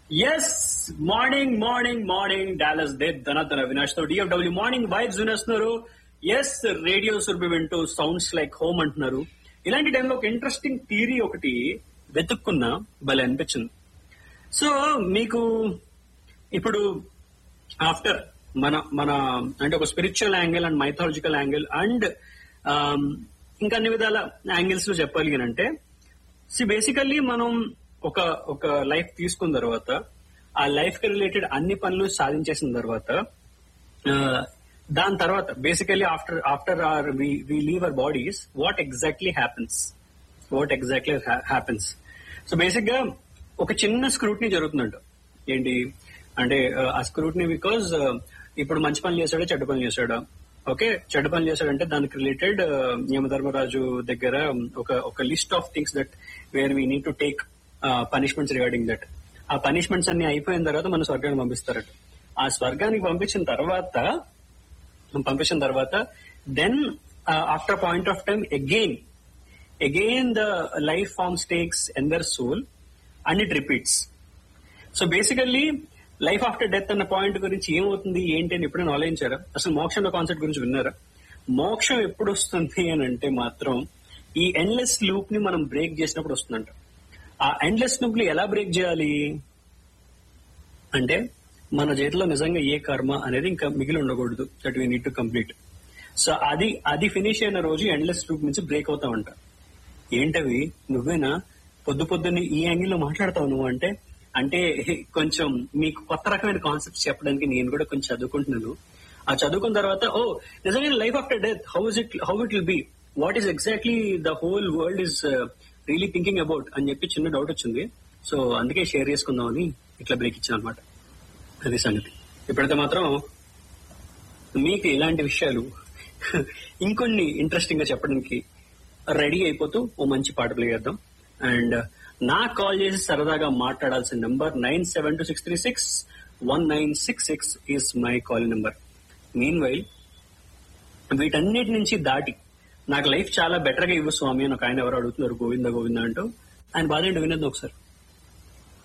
yes morning morning morning Dallas దే ధనధన వినాష్ తో డిఎఫ్డబ్ల్యూ మార్నింగ్ వైబ్స్ వినేస్తున్నారు ఎస్ రేడియో సుర్బి వింటూ సౌండ్స్ లైక్ హోమ్ అంటున్నారు ఇలాంటి టైంలో ఒక ఇంట్రెస్టింగ్ థియరీ ఒకటి వెతుక్కున్నా భలే అనిపించింది సో మీకు ఇప్పుడు ఆఫ్టర్ మన మన అంటే ఒక spiritual angle and mythological angle and ఇంకా అన్ని విధాల యాంగిల్స్ లో చెప్పాలి అని అంటే సి బేసికల్లీ మనం ఒక ఒక లైఫ్ తీసుకున్న తర్వాత ఆ లైఫ్ కి రిలేటెడ్ అన్ని పనులు సాధించేసిన తర్వాత ఆ, దాని తర్వాత basically after after are we leave our bodies what exactly happens what exactly happens so basic గా ఒక చిన్న స్క్రూట్నీ జరుగుతుందంట ఏంటి అంటే ఆ, ఆ స్క్రూట్నీ బికాజ్ ఇప్పుడు మంచి పనులు చేశాడా చెడ్డ పనులు చేశాడా ఓకే చెడ్డ పనులు చేశాడంటే దానికి రిలేటెడ్ యమధర్మరాజు దగ్గర ఒక ఒక list of things that where we need to take punishments regarding that ఆ పనిష్మెంట్స్ అన్ని అయిపోయిన తర్వాత మన స్వర్గానికి పంపిస్తారట ఆ స్వర్గానికి పంపించిన తర్వాత పంపించిన తర్వాత then after point of time again again the life forms takes another soul and it repeats so basically life after death అన్న పాయింట్ గురించి ఏమవుతుంది ఏంటి అని ఎప్పుడైనా ఆలోచించారా అసలు మోక్షం కాన్సెప్ట్ గురించి విన్నారా మోక్షం ఎప్పుడు వస్తుంది అని అంటే మాత్రం ఈ ఎండ్లెస్ లూప్ ని మనం బ్రేక్ చేసినప్పుడు వస్తుందంట ఆ ఎండ్లెస్ లూప్ ని ఎలా బ్రేక్ చేయాలి అంటే మన చేతిలో నిజంగా ఏ కర్మ అనేది ఇంకా మిగిలి ఉండకూడదు that we need to complete so అది అది ఫినిష్ అయిన రోజు ఎండ్లెస్ లూప్ నుంచి బ్రేక్ అవుతామంట ఏంటవి నువ్వేనా పొద్దు పొద్దున్న ఈ యాంగిల్ లో మాట్లాడతావు నువ్వు అంటే అంటే కొంచెం మీకు కొత్త రకమైన కాన్సెప్ట్స్ చెప్పడానికి నేను కూడా కొంచెం చదువుకుంటున్నాను ఆ చదువుకున్న తర్వాత ఓ నిజంగా life after death how is it how it will be what is exactly the whole world is really thinking about అని చెప్పి చిన్న డౌట్ వచ్చింది సో అందుకే షేర్ చేసుకుందామని ఇట్లా బ్రేక్ ఇచ్చాను అనమాట అది సంగతి ఇప్పుడైతే మాత్రం మీకు ఇలాంటి విషయాలు ఇంకొన్ని ఇంట్రెస్టింగ్ గా చెప్పడానికి రెడీ అయిపోతూ ఓ మంచి పాట ప్లే చేద్దాం అండ్ నాకు కాల్ చేసి సరదాగా మాట్లాడాల్సిన number nine seven two six three six one nine six six is my call number meanwhile వీటన్నిటి నుంచి దాటి నాకు లైఫ్ చాలా బెటర్ గా ఇవ్వు స్వామి అని ఒక ఆయన ఎవరు అడుగుతున్నారు గోవింద గోవింద అంటూ ఆయన బాధ ఏంటో వినద్దు ఒకసారి